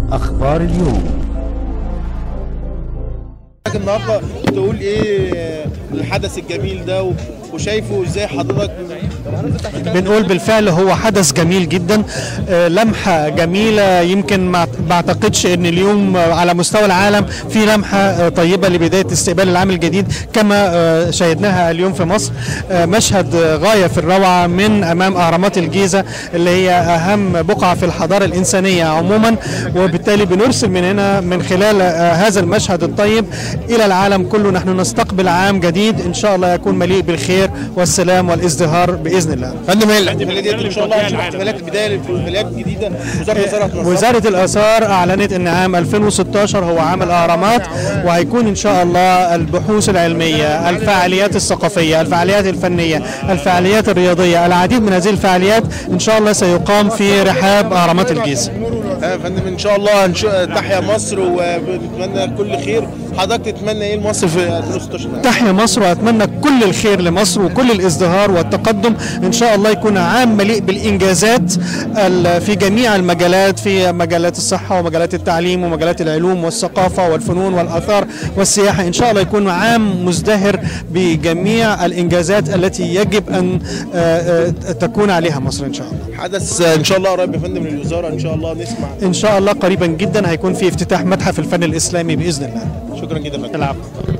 أخبار اليوم النهارده تقول ايه الحدث الجميل ده و- وشايفه ازاي حضرتك بنقول بالفعل هو حدث جميل جدا آه، لمحة جميلة يمكن ما ما اعتقدش ان اليوم آه، على مستوى العالم في لمحة آه، طيبة لبداية استقبال العام الجديد كما آه، شاهدناها اليوم في مصر آه، مشهد آه، غاية في الروعة من امام اهرامات الجيزة اللي هي اهم بقعة في الحضارة الانسانية عموما وبالتالي بنرسل من هنا من خلال آه، هذا المشهد الطيب الى العالم كله نحن نستقبل عام جديد ان شاء الله يكون مليء بالخير والسلام والازدهار باذن الله فندم الاحتفاليه دي ان شاء الله هنشوف احتفالات بدايه الاحتفالات جديده وزاره الزراعه هتنظمها. وزارة الآثار أعلنت أن عام 2016 هو عام الأهرامات وهيكون إن شاء الله البحوث العلمية الفعاليات الثقافية الفعاليات الفنية الفعاليات الرياضية العديد من هذه الفعاليات إن شاء الله سيقام في رحاب أهرامات الجيزة آه، يا فندم ان شاء الله هنشو- تحيا مصر وبنتمنى كل خير حضرتك تتمنى ايه لمصر في 2016 تحيا مصر وأتمنى كل الخير لمصر وكل الازدهار والتقدم إن شاء الله يكون عام مليء بالإنجازات ال- في جميع المجالات في مجالات الصحة ومجالات التعليم ومجالات العلوم والثقافة والفنون والآثار والسياحة إن شاء الله يكون عام مزدهر بجميع الإنجازات التي يجب أن آه، آه، تكون عليها مصر إن شاء الله حدث آه، ان شاء الله قريب يا فندم للوزاره ان شاء الله نسمع إن شاء الله قريبا جدا هيكون في افتتاح متحف الفن الإسلامي بإذن الله شكرا جدا يا فندم العفو